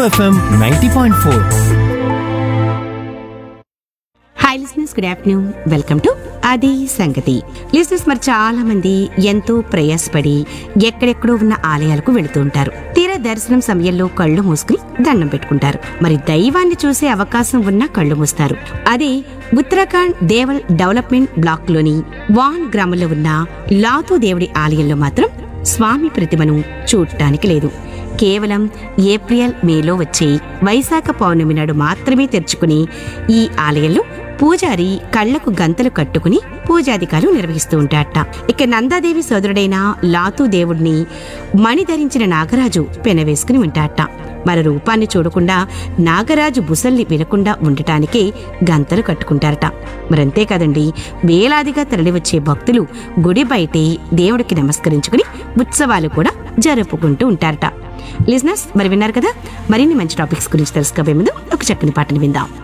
FM ninety point four hi listeners good afternoon welcome to అది సంగతి listeners మరి చాలా మంది ఎంతో ప్రయాసపడి ఎక్కడెక్కడో ఉన్న ఆలయాలకు వెళుతూ ఉంటారు తీరా దర్శనం సమయంలో కళ్ళు మూసుకుని దండం పెట్టుకుంటారు మరి దైవాన్ని చూసే అవకాశం ఉన్న కళ్ళు మూస్తారు అదే ఉత్తరాఖండ్ దేవల్ డెవలప్మెంట్ బ్లాక్ లోని వాన్ గ్రామంలో ఉన్న లాతూ దేవుడి ఆలయంలో మాత్రం స్వామి ప్రతిమను చూడటానికి లేదు కేవలం ఏప్రిల్ మేలో వచ్చే వైశాఖ పౌర్ణమి నాడు మాత్రమే తెరుచుకుని ఈ ఆలయంలో పూజారి కళ్లకు గంతలు కట్టుకుని పూజాధికారులు నిర్వహిస్తూ ఉంటారట ఇక నందాదేవి సోదరుడైన లాతూ దేవుడిని మణి ధరించిన నాగరాజు పెనవేసుకుని ఉంటారట మరి రూపాన్ని చూడకుండా నాగరాజు బుసల్ని వినకుండా ఉండటానికే గంతలు కట్టుకుంటారట మరంతే కదండి వేలాదిగా తరలివచ్చే భక్తులు గుడి బయటే దేవుడికి నమస్కరించుకుని ఉత్సవాలు కూడా జరుపుకుంటూ ఉంటారట లిజినెస్ మరి విన్నారు కదా మరిన్ని మంచి టాపిక్స్ గురించి తెలుసుకోబోయే ముందు ఒక చక్కని పాటను విందాం